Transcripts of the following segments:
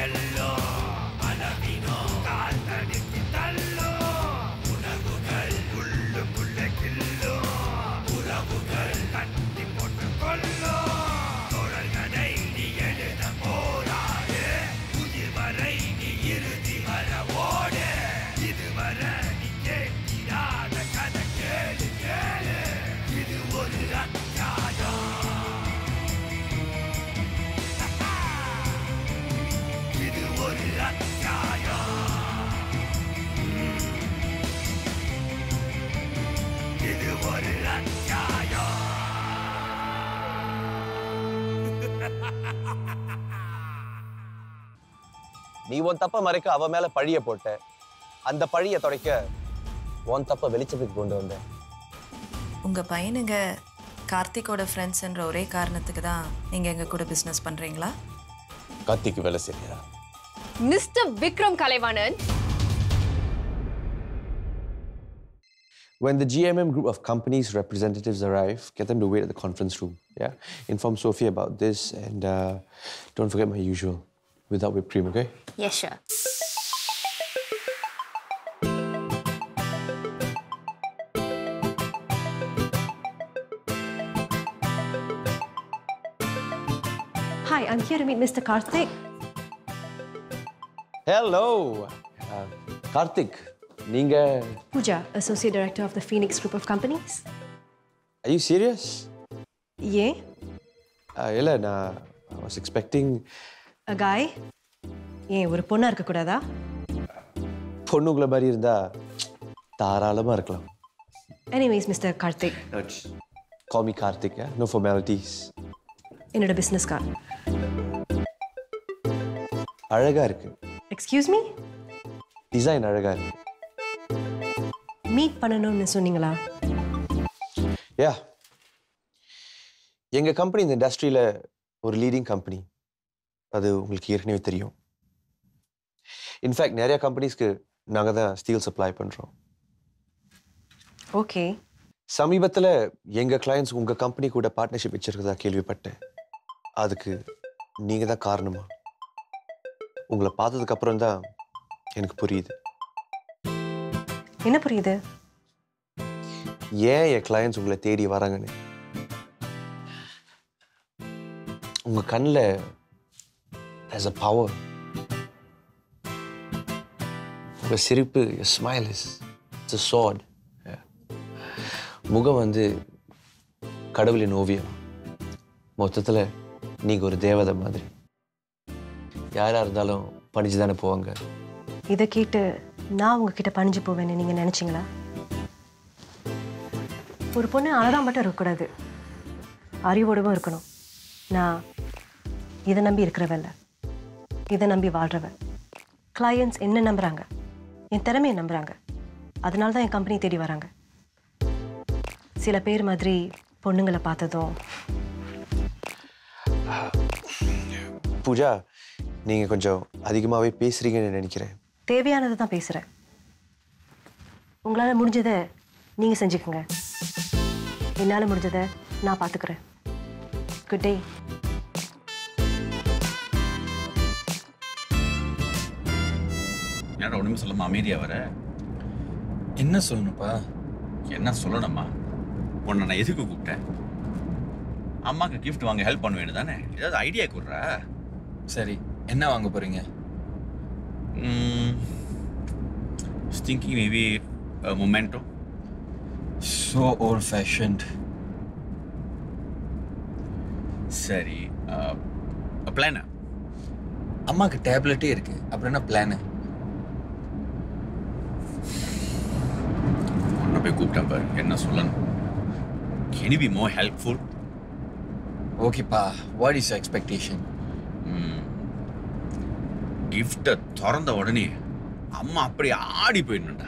Yellow அளவினோ காத்தடித்து தள்ளோ உணவுகள் உள்ளுக்குள்ள கில்லோ உறவுகள் கட்டி போட்டு கொல்லோ தொடர்கதை நீ எழுத போராடு உயிர் வரை நீ இறுதி வர ஓடு இதுவரை நீ கேட்கிறாத கதை கேளு கேளு இது ஒரு அத்தியாயம் இது ஒரு அத்தியாயம் இது ஒரு அத்தியாயம் நீ உன் தப்ப மறைக்க அவ மேல பழிய போட்ட அந்த பழிய துடைக்க உன் தப்ப வெளிச்சத்துக்கு கொண்டு வந்த உங்க பையனுங்க கார்த்திக்கோட ஃப்ரெண்ட்ஸ்ன்ற ஒரே காரணத்துக்கு தான் நீங்க எங்க கூட பிசினஸ் பண்றீங்களா கார்த்திக்கு வேலை சரியா mister Vikram Kalaivanan When the GMM group of companies representatives arrive, get them to wait at the conference room. Yeah, inform Sophie about this, and uh, don't forget my usual, without whipped cream. Okay? Yes, sure. Hi, I'm here to meet Mr. Karthik. Hello, uh, Karthik. Ninga, Pooja, Associate Director of the Phoenix Group of Companies. are you serious? Yeah, Uh, இல்ல நான் I was expecting a guy. ஏன் ஒரு பொண்ணா இருக்க கூடாதா பொண்ணுங்களை மாதிரி இருந்தா தாராளமா இருக்கலாம். Anyways mister Karthik Call me Karthik. Yeah? No formalities. என்னோட பிஸ்னஸ் கார்டு அழகா இருக்கு. எக்ஸ்கியூஸ் மீ டிசைன் அழகா இருக்கு. மீட் பண்ணணும்னு சொன்னீங்களா யா எங்க கம்பெனி இந்த இண்டஸ்ட்ரியில ஒரு லீடிங் கம்பெனி அது உங்களுக்கு ஏற்கனவே தெரியும் இன்ஃபேக்ட் நிறைய கம்பெனிஸ்க்கு நாங்க தான் ஸ்டீல் சப்ளை பண்றோம் ஓகே சமீபத்துல எங்க கிளையண்ட்ஸ் உங்க கம்பெனி கூட பார்ட்னர்ஷிப் வச்சிருக்கதா கேள்விப்பட்டேன் அதுக்கு நீங்க தான் காரணமா உங்களை பார்த்ததுக்கு அப்புறம் தான் எனக்கு புரியுது என்ன புரியுது ஏன் என் கிளையண்ட்ஸ் உங்களை தேடி வராங்கன்னு உங்க கண்ணில் there's a power உங்க சிரிப்பு smile is it's a sword Yeah. முகம் வந்து கடவுளின் ஓவியம் மொத்தத்துல நீங்க ஒரு தேவதை மாதிரி யாரா இருந்தாலும் பணிச்சு தானே போவாங்க இதை கேட்டு நான் உங்ககிட்ட பணிஞ்சு போவேன்னு நீங்க நினைச்சீங்களா ஒரு பொண்ணு அழகா மட்டும் இருக்கக்கூடாது அறிவோடவும் இருக்கணும் நான் இதை நம்பி இருக்கிறவல்ல இதை நம்பி வாழ்றவ கிளையண்ட்ஸ் என்ன நம்புறாங்க என் திறமையை நம்புறாங்க அதனால தான் என் கம்பெனி தேடி வராங்க சில பேர் மாதிரி பொண்ணுங்களை பார்த்ததும் பூஜா நீங்க கொஞ்சம் அதிகமாவே பேசுறீங்கன்னு நினைக்கிறேன் தேவையானதை தான் பேசுகிறேன் உங்களால் முடிஞ்சதை நீங்கள் செஞ்சுக்கோங்க என்னால் முடிஞ்சதை நான் பார்த்துக்கிறேன் குட் டே என்னடா ஒண்ணுமே சொல்லாம அமைதியா வர என்ன சொல்லணும்ப்பா என்ன சொல்லணுமா உன்னை நான் எதுக்கு கூப்பிட்டேன் அம்மாக்கு கிஃப்ட் வாங்க ஹெல்ப் பண்ண வேண்டியது தானே ஏதாவது ஐடியா கொடுறா சரி என்ன வாங்க போறீங்க thinking maybe memento so old fashioned சரி பிளான் அம்மாக்கு டேப்லெட்டே இருக்கு அப்புறம் என்ன பிளானு உன்னை போய் கூப்பிட்டேன் பாரு என்ன சொல்லணும் can you be more helpful ஓகேப்பா வாட் இஸ் எக்ஸ்பெக்டேஷன் கிஃப்டை திறந்த உடனே அம்மா அப்படி ஆடி போயிடணும்டா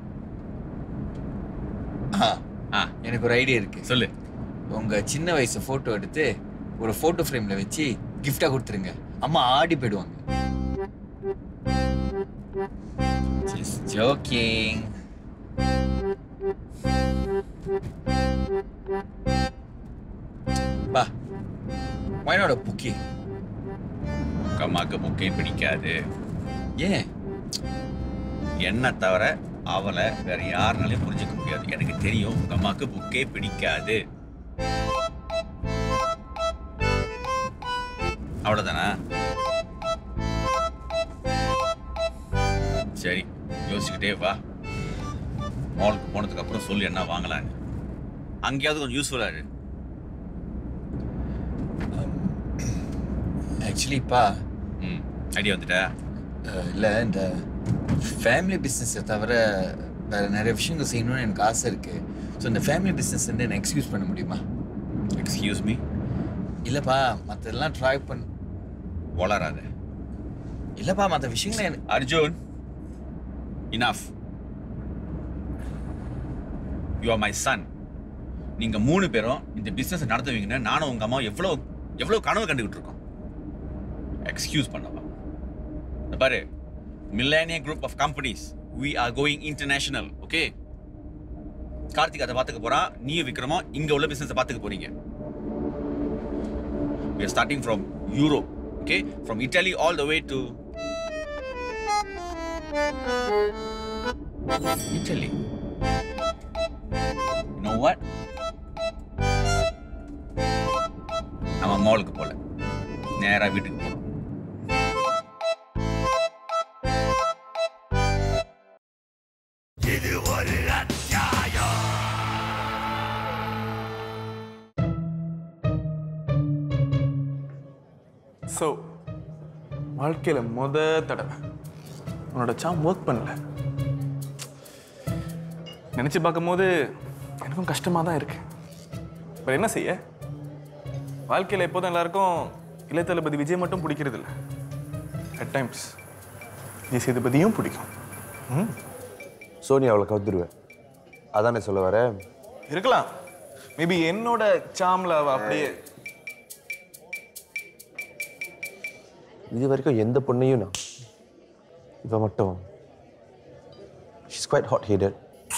ஆ ஆ எனக்கு ஒரு ஐடியா இருக்கு சொல்லு உங்க சின்ன வயசு போட்டோ எடுத்து ஒரு போட்டோ ஃப்ரேம்ல வச்சு கிஃப்டா கொடுத்துருங்க அம்மா ஆடி போயிடுவாங்க ஜோக்கிங் பா why not a bouquet உங்க அம்மாவுக்கு புக்கே பிடிக்காது ஏன் என்ன தவிர அவளை வேற யாருனாலையும் புரிஞ்சுக்க முடியாது எனக்கு தெரியும் உங்க அம்மாவுக்கு புக்கே பிடிக்காது அவ்வளவுதானா சரி யோசிச்சுக்கிட்டே வா மாலுக்கு போனதுக்கு அப்புறம் சொல்லு என்ன வாங்கலான்னு அங்கேயாவது கொஞ்சம் யூஸ்ஃபுல்லா இரு ஆக்சுவலிப்பா ம் ஐடியா வந்துட்டா இல்லை இந்த ஃபேமிலி பிஸ்னஸை தவிர வேற நிறைய விஷயங்கள் செய்யணும்னு எனக்கு ஆசை இருக்கு ஸோ இந்த ஃபேமிலி பிஸ்னஸ் வந்து என்ன எக்ஸ்கியூஸ் பண்ண முடியுமா எக்ஸ்கியூஸ் மீ இல்லைப்பா மற்றதெல்லாம் ட்ரை பண்ண வளராத இல்லைப்பா மற்ற விஷயங்களை எனக்கு Arjun enough you are my son நீங்க மூணு பேரும் இந்த பிசினஸ் நடத்துவீங்கன்னு நானும் உங்க அம்மா எவ்வளவு எவ்வளவு கனவு கண்டுகிட்டு இருக்கோம் எக்ஸ்கியூஸ் பண்ணவா இந்த பாரு millennia group of companies we are going international okay Karthik அதை பார்த்துக்க போறான் நீயும் விக்ரமும் இங்க உள்ள பிசினஸ் பார்த்துக்க போறீங்க we are starting from Europe, okay? From Italy all the way to Italy. You know what? நம்ம மாலுக்கு போல நேரா வீட்டுக்கு போறோம் இது ஒரு அத்தியாயம் ஸோ வாழ்க்கையில் முத தடவை உன்னோட சாம் ஒர்க் பண்ணல நினச்சி பார்க்கும்போது எனக்கும் கஷ்டமாக தான் இருக்கு இப்போ என்ன செய்ய வாழ்க்கையில் எப்போதும் எல்லாருக்கும் இளைய தளபதி விஜய் மட்டும் பிடிக்கிறது இல்லை அட் டைம்ஸ் விஜய் சேதுபதியும் பிடிக்கும் ம் சோனி அவளை கவுத்துருவேன் அதானே சொல்ல வர இருக்கலாம் மேபி என்னோட சாம்ல அவ அப்படியே இது வரைக்கும் எந்த பொண்ணையும் நான் இவ மட்டும் ஷீஸ் குவைட் ஹாட் ஹீடட்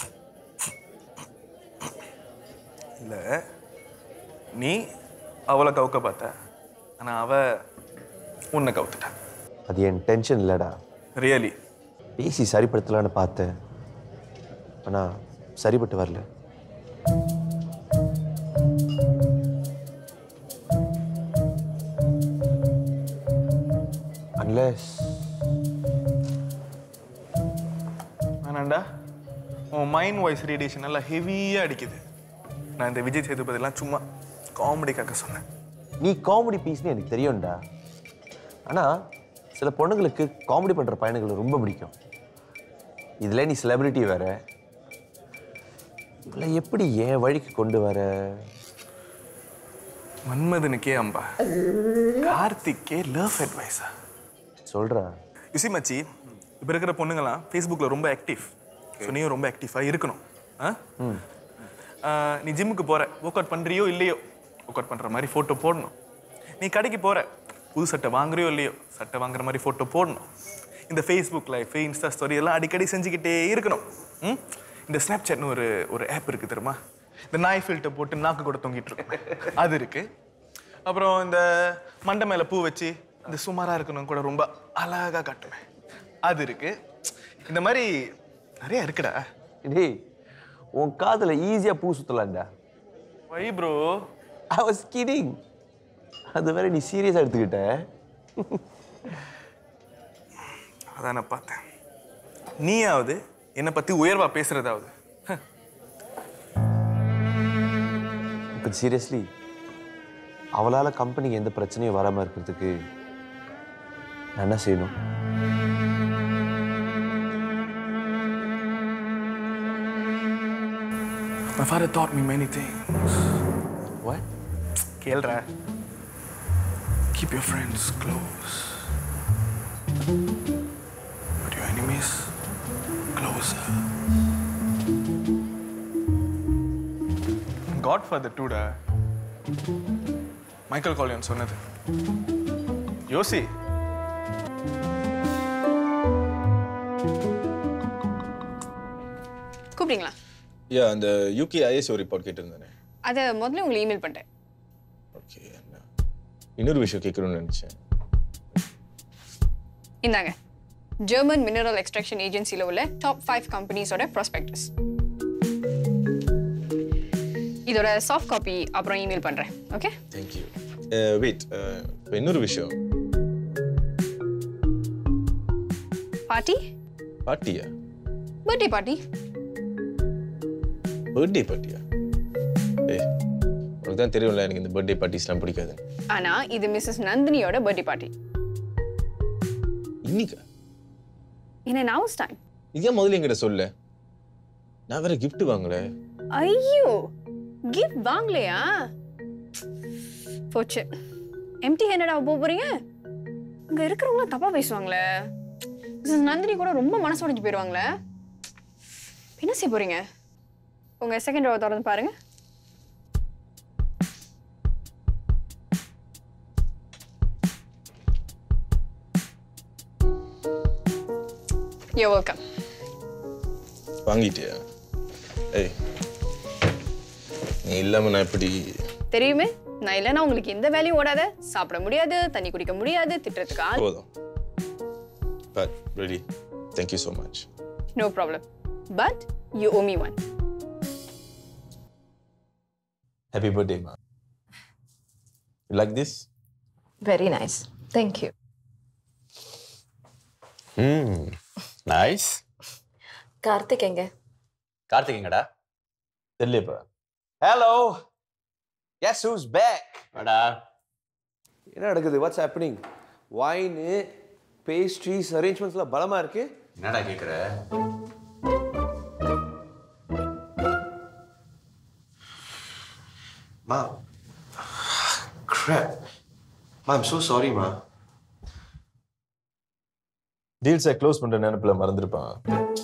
இல்லை நீ அவளை கவுக்க பார்த்த ஆனால் அவ உன்னை கவுத்துட்டா அது என் டென்ஷன் இல்லடா ரியலி பேசி சரிப்படுத்தலான்னு பார்த்தேன் ஆனா சரிப்பட்டு வரல அன்லெஸ் வேணாண்டா உன் மைண்ட் வாய்ஸ் ரேடியேஷன் நல்லா ஹெவியாக அடிக்குது நான் இந்த விஜய் சேதுபதிலாம் சும்மா காமெடிக்காக சொன்னேன் நீ காமெடி பீஸ்னு எனக்கு தெரியும்டா ஆனா சில பொண்ணுங்களுக்கு காமெடி பண்ற பையனுங்களை ரொம்ப பிடிக்கும் இதுல நீ செலிபிரிட்டி வேற இவளை எப்படி என் வழிக்கு கொண்டு வர மன்மதனுக்கே அம்பா கார்த்திக்கே லவ் அட்வைஸா சொல்றா யுசி மச்சி இப்போ இருக்கிற பொண்ணுங்களாம் ஃபேஸ்புக்கில் ரொம்ப ஆக்டிவ் ஸோ நீயும் ரொம்ப ஆக்டிவாக இருக்கணும் ஆ ஆ, நீ ஜிம்முக்கு போகிற ஒர்க் அவுட் பண்ணுறியோ இல்லையோ ஒர்க் அவுட் பண்ணுற மாதிரி ஃபோட்டோ போடணும் நீ கடைக்கு போகிற புது சட்டை வாங்குறியோ இல்லையோ சட்டை வாங்குற மாதிரி ஃபோட்டோ போடணும் இந்த ஃபேஸ்புக் லைஃப் இன்ஸ்டா ஸ்டோரி எல்லாம் அடிக்கடி செஞ்சுக்கிட்டே இருக்கணும் ம் இந்த ஸ்னாப்சாட்னு ஒரு ஒரு ஆப் இருக்குது தெரியுமா இந்த நாய் ஃபில்ட்டை போட்டு நாக்கு கூட தொங்கிட்டு இருக்கும் அது இருக்கு அப்புறம் இந்த மண்டை மேலே பூ வச்சு இந்த சுமாராக இருக்கணும் கூட ரொம்ப அழகாக காட்டுவேன் அது இருக்கு இந்த மாதிரி நிறைய இருக்குடா டேய் உன் காதுல ஈஸியா பூ சுத்தலாம்டா why bro I was kidding அது வேற நீ சீரியஸா எடுத்துக்கிட்ட அதான் நான் பார்த்தேன் நீயாவது என்னை பற்றி உயர்வா பேசுறதாவது ஹ, பட் சீரியஸ்லி அவளால கம்பெனிக்கு எந்த பிரச்சனையும் வராம இருக்கிறதுக்கு நான் என்ன செய்யணும் My father taught me many things. What? கேள்றா Keep your friends close. But your enemies closer. Godfather டூடா மைக்கேல் காலியன் சொன்னது யோசி கூப்பிட்டீங்களா யா அந்த யூகே ஐஎஸ்ஓ ரிப்போர்ட் கேட்டிருந்தானே அதை முதல்ல உங்களுக்கு இமெயில் பண்ணிட்டேன் ஓகே இன்னொரு விஷயம் கேட்கணும்னு நினச்சேன் இந்தாங்க ஜெர்மன் மினரல் எக்ஸ்ட்ராக்ஷன் ஏஜென்சியில் உள்ள டாப் ஃபைவ் கம்பெனிஸோட ப்ராஸ்பெக்டஸ் இதோட சாஃப்ட் காப்பி அப்புறம் இமெயில் பண்ணுறேன் ஓகே தேங்க்யூ வெயிட் இன்னொரு விஷயம் பார்ட்டி பார்ட்டியா பர்த்டே பார்ட்டி பர்த்டே பார்ட்டியா ஏய் உனக்கு தான் தெரியும்ல எனக்கு இந்த பர்த்டே பார்ட்டிஸ்லாம் பிடிக்காது ஆனால் இது மிஸ்ஸஸ் நந்தினியோட பர்த்டே பார்ட்டி இன்னைக்கா என்ன நவுஸ் டைம் இது ஏன் முதல்ல என்கிட்ட சொல்ல நான் வேற gift வாங்கல ஐயோ கிஃப்ட் வாங்கலையா போச்சு எம்டி ஹேண்டடா போக போறீங்க இங்க இருக்கிறவங்க தப்பா பேசுவாங்களே மிஸ்ஸஸ் நந்தினி கூட ரொம்ப மனசு உடைஞ்சு போயிடுவாங்களே என்ன செய்ய போறீங்க உங்க செகண்ட் ரோவை திறந்து பாருங்க யோ வெல்கம் வாங்கிட்டியா ஏய் நீ இல்லாம நான் எப்படி தெரியுமே நான் இல்லைன்னா உங்களுக்கு எந்த வேலையும் ஓடாத சாப்பிட முடியாது தண்ணி குடிக்க முடியாது திட்டுறதுக்கு ஆள் போதும் but ready thank you so much no problem but you owe me one happy birthday மா you like this very nice thank you ம் நைஸ் கார்த்திக் எங்க கார்த்திக் எங்கடா தெரியலப்பா ஹலோ எஸ் ஹூஸ் பேக் வாடா என்ன நடக்குது வாட்ஸ் ஹேப்பனிங் வைனு பேஸ்ட்ரீஸ் அரேஞ்ச்மெண்ட்ஸ்லாம் பலமா இருக்கு என்னடா கேக்குற மா crap மா I'm so sorry மா டீல்ஸை க்ளோஸ் பண்ற நினைப்புல மறந்துருப்பான்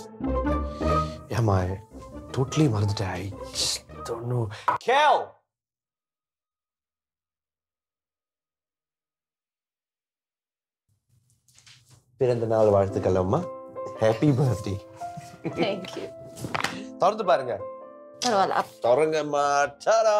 ஏமா டோட்டலி மறந்துட்டேன் ஐ don't know கேல் பிறந்த நாள் வாழ்த்துக்கள் அம்மா ஹாப்பி பர்த்டே தேங்க்யூ திறந்து பாருங்க பரவாயில்ல தொடங்கம்மா டடா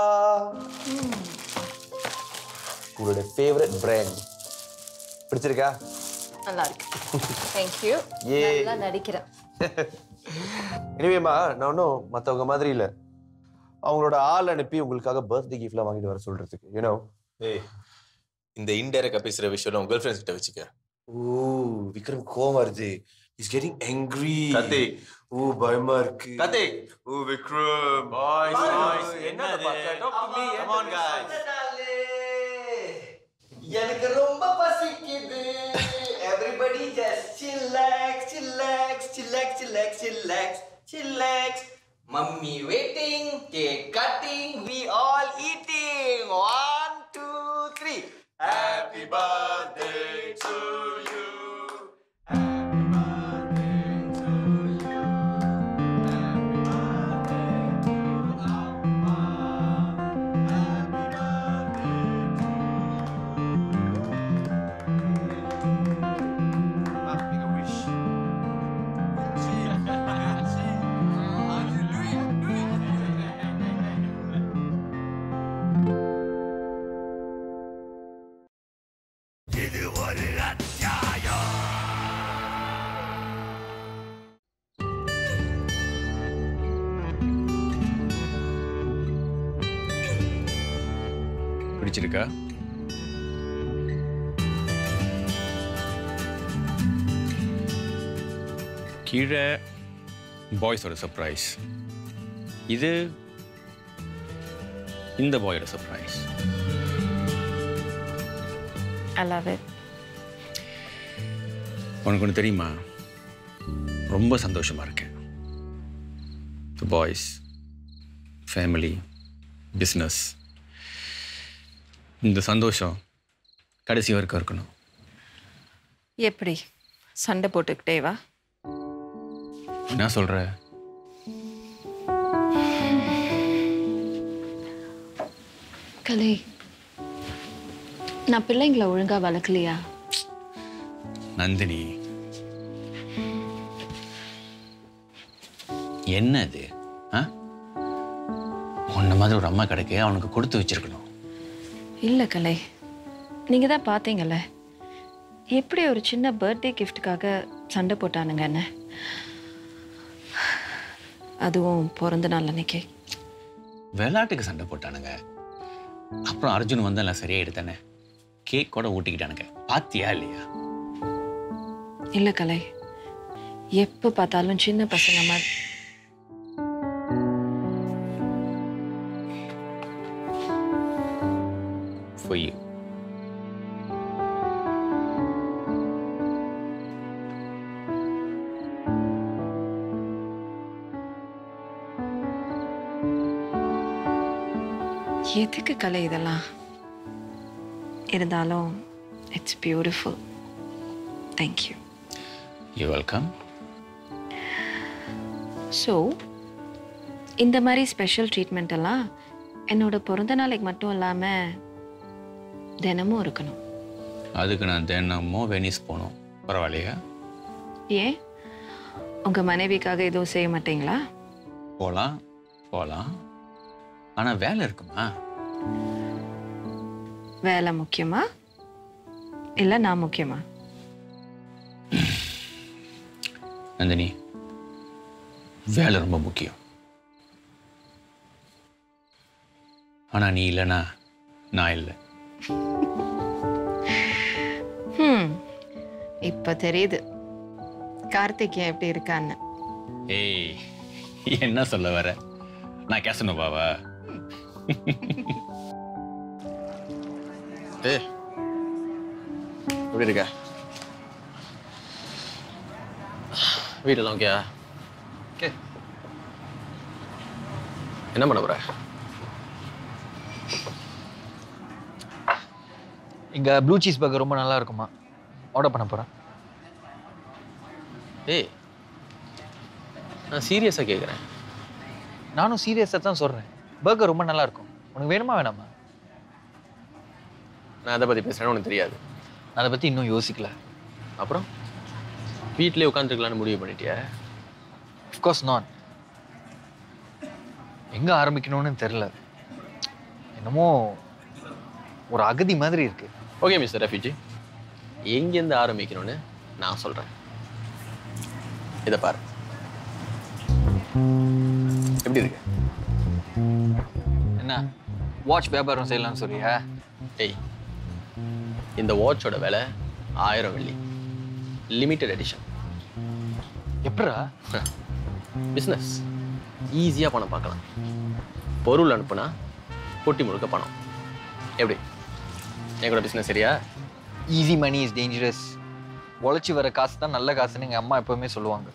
உங்களோட ஃபேவரட் பிராண்ட் பிடிச்சிருக்கா நல்லா இருக்கு தேங்க்யூ ஏ நல்லா நடிக்கிறேன் எனிவேமா நான் ஒன்றும் மற்றவங்க மாதிரி இல்லை அவங்களோட ஆள் அனுப்பி உங்களுக்காக பர்த்டே கிஃப்ட்லாம் வாங்கிட்டு வர சொல்றதுக்கு யூனோ ஏய் இந்த இன்டைரக்டா பேசுற விஷயம் உங்க கேர்ள் ஃப்ரெண்ட்ஸ் கிட்ட வச்சுக்க ஓ விக்ரம் கோவம் வருது இஸ் கெட்டிங் angry கார்த்திக். ஓ பயமா இருக்கு கார்த்திக். ஓ விக்ரம் பாய்ஸ் பாய்ஸ் என்னது Come on, guys. எனக்கு ரொம்ப பசிக்குது everybody just chillax chillax chillax chillax chillax chillax Mummy waiting, cake cutting, we all eating. One, two, three. Happy birthday to you. இது ஒரு அத்தியாயம் பிடிச்சிருக்கா கீழே பாய்ஸோட சர்ப்ரைஸ் இது இந்த பாயோட சர்ப்ரைஸ் ஐ லவ் இட் உனக்கு ஒன்று தெரியுமா ரொம்ப சந்தோஷமா இருக்கேன் பாய்ஸ் ஃபேமிலி பிஸ்னஸ் இந்த சந்தோஷம் கடைசி வரைக்கும் இருக்கணும் எப்படி சண்டை போட்டுக்கிட்டே வா என்ன சொல்ற கலை நான் பிள்ளைங்களை ஒழுங்கா வளர்க்கலையா நந்தினி என்ன அது ஆ உன்ன மாதிரி ஒரு அம்மா கிடைக்க அவனுக்கு கொடுத்து வச்சிருக்கணும் இல்லை கலை நீங்கள் தான் பார்த்தீங்கல்ல எப்படி ஒரு சின்ன பர்த்டே கிஃப்ட்டுக்காக சண்டை போட்டானுங்க என்ன அதுவும் பிறந்த நாள் அன்னைக்கு விளையாட்டுக்கு சண்டை போட்டானுங்க அப்புறம் அர்ஜுன் வந்து எல்லாம் சரியா எடுத்தானே கேக் கூட ஊட்டிக்கிட்டானுங்க பாத்தியா இல்லையா இல்லை கலை எப்போ பார்த்தாலும் சின்ன பசங்க மாதிரி for you. எதுக்கு கலை இதெல்லாம் இருந்தாலும் it's beautiful thank you You're welcome. So இந்த மாதிரி ஸ்பெஷல் ட்ரீட்மெண்ட் எல்லாம் என்னோட பிறந்த நாளைக்கு மட்டும் இல்லாமல் தினமும் இருக்கணும் அதுக்கு நான் தினமும் வெனிஸ் போகணும் பரவாயில்லையா ஏன் உங்கள் மனைவிக்காக எதுவும் செய்ய மாட்டீங்களா போகலாம் போகலாம் ஆனால் வேலை இருக்குமா வேலை முக்கியமா இல்லை நான் முக்கியமா நந்தினி வேலை ரொம்ப முக்கியம் ஆனால் நீ இல்லைன்னா நான் இல்லை ம் இப்போ தெரியுது கார்த்திக் ஏன் எப்படி இருக்கான்னு ஏய் என்ன சொல்ல வர நான் கேசனோவாவா ஏய் எப்படி இருக்க வீட்டெல்லாம் ஓகேயா ஓகே என்ன பண்ண போற இங்கே ப்ளூ சீஸ் பர்கர் ரொம்ப நல்லா இருக்குமா ஆர்டர் பண்ண போகிறேன் ஏய் நான் சீரியஸாக கேட்குறேன் நானும் சீரியஸாக தான் சொல்கிறேன் பர்கர் ரொம்ப நல்லா இருக்கும் உனக்கு வேணுமா வேணாமா நான் அதை பற்றி பேசுகிறேன்னு உனக்கு தெரியாது நான் அதை பற்றி இன்னும் யோசிக்கல அப்புறம் வீட்டிலே உட்காந்துருக்கலான்னு முடிவு பண்ணிட்டியா அஃப்கோர்ஸ் நாட் எங்கே ஆரம்பிக்கணும்னு தெரில என்னமோ ஒரு அகதி மாதிரி இருக்கு ஓகே மிஸ்டர் ரெஃப்யூஜி எங்கேருந்து ஆரம்பிக்கணும்னு நான் சொல்கிறேன் இதை பாரு எப்படி இருக்கு என்ன வாட்ச் வியாபாரம் செய்யலாம்னு சொல்றியா ஏய் இந்த வாட்சோட விலை ஆயிரம் வெள்ளி லிமிட்டட் எடிஷன் எப்படா பிஸ்னஸ் ஈஸியாக பணம் பார்க்கலாம் பொருள் அனுப்புனா பொட்டி முழுக்க பணம் எப்படி எங்களோட பிஸ்னஸ் சரியா ஈஸி மணி இஸ் டேஞ்சரஸ் உழைச்சி வர காசு தான் நல்ல காசுன்னு எங்கள் அம்மா எப்பவுமே சொல்லுவாங்க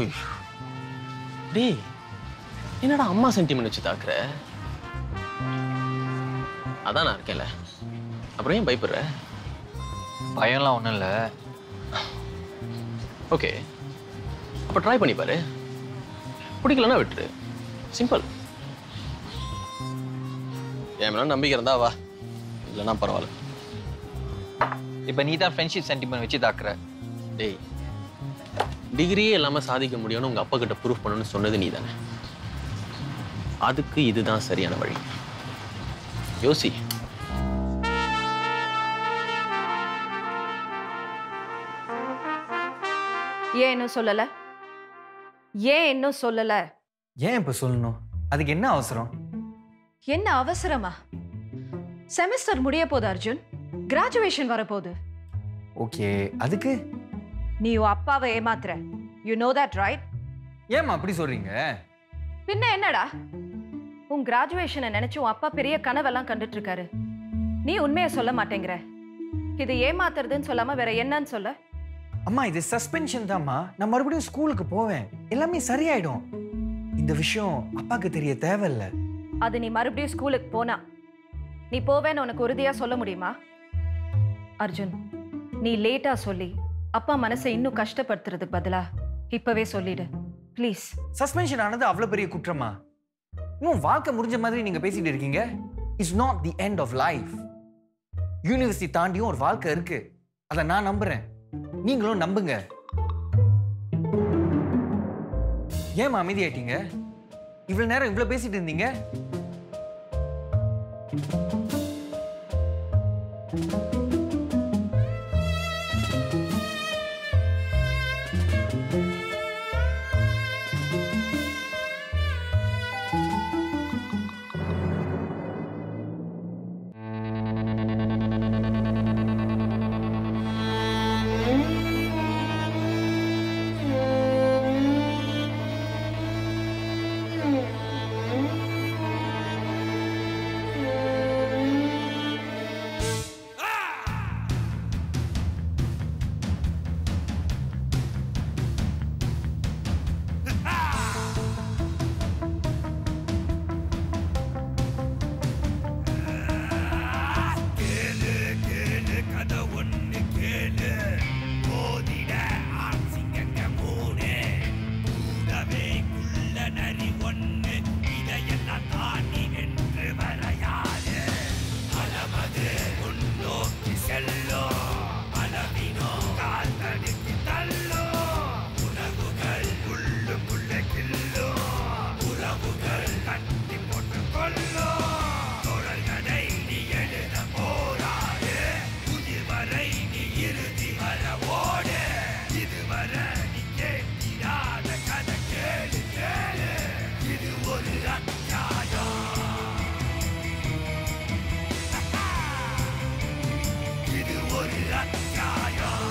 டேய் என்னடா அம்மா சென்டிமெண்ட் வச்சு தாக்குற அதான் நான் இருக்கேன்ல அப்புறம் ஏன் பயப்படுற பயம்லாம் ஒன்றும் இல்லை ஓகே அப்போ ட்ரை பண்ணி பாரு பிடிக்கலன்னா விட்டுரு சிம்பிள் என் மேல நம்பிக்கை இருந்தா வா இல்லைன்னா பரவாயில்ல இப்போ நீ தான் ஃப்ரெண்ட்ஷிப் சென்டிமெண்ட் வச்சு தாக்குற டேய் டிகிரியே இல்லாமல் சாதிக்க முடியும்னு உங்கள் அப்பா கிட்ட ப்ரூஃப் பண்ணணும்னு சொன்னது நீ தானே அதுக்கு இதுதான் சரியான வழி யோசி ஏன் இன்னும் சொல்லலை ஏன் இன்னும் சொல்லலை ஏன் இப்போ சொல்லணும் அதுக்கு என்ன அவசரம் என்ன அவசரமா செமஸ்டர் முடிய போகுது அர்ஜுன் கிராஜுவேஷன் வரப்போகுது ஓகே அதுக்கு நீ உன் அப்பாவை ஏமாத்துற யூ நோ தட் ரைட் ஏம்மா அப்படி சொல்றீங்க பின்ன என்னடா உன் கிராஜுவேஷனை நினைச்சு உன் அப்பா பெரிய கனவெல்லாம் கண்டுட்டு இருக்காரு நீ உண்மையை சொல்ல மாட்டேங்கிற இது ஏமாத்துறதுன்னு சொல்லாம வேற என்னன்னு சொல்ல அம்மா இது சஸ்பென்ஷன் தாம்மா நான் மறுபடியும் ஸ்கூலுக்கு போவேன் எல்லாமே சரியாயிடும் இந்த விஷயம் அப்பாக்கு தெரிய தேவையில்ல அது நீ மறுபடியும் ஸ்கூலுக்கு போனா நீ போவேன்னு உனக்கு உறுதியா சொல்ல முடியுமா அர்ஜுன் நீ லேட்டா சொல்லி அப்பா மனசை இன்னும் கஷ்டப்படுத்துறதுக்கு பதிலா இப்பவே சொல்லிடு ப்ளீஸ் சஸ்பென்ஷன் ஆனது அவ்வளவு பெரிய குற்றமா இன்னும் வாழ்க்கை முடிஞ்ச மாதிரி நீங்க பேசிட்டு இருக்கீங்க it's not the end of life university தாண்டியும் ஒரு வாழ்க்கை இருக்கு அதை நான் நம்புறேன் நீங்களும் நம்புங்க ஏமா அமைதியாயிட்டீங்க இவ்வளவு நேரம் இவ்வளவு பேசிட்டு இருந்தீங்க ஓடு இதுவரை நீ கேட்டிராத கதை கேளு கேளு இது ஒரு அத்தியாயம் இது ஒரு அத்தியாயம்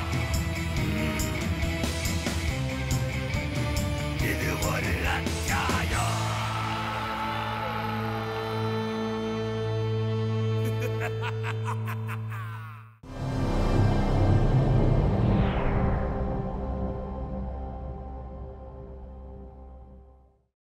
இது ஒரு அத்தியாயம்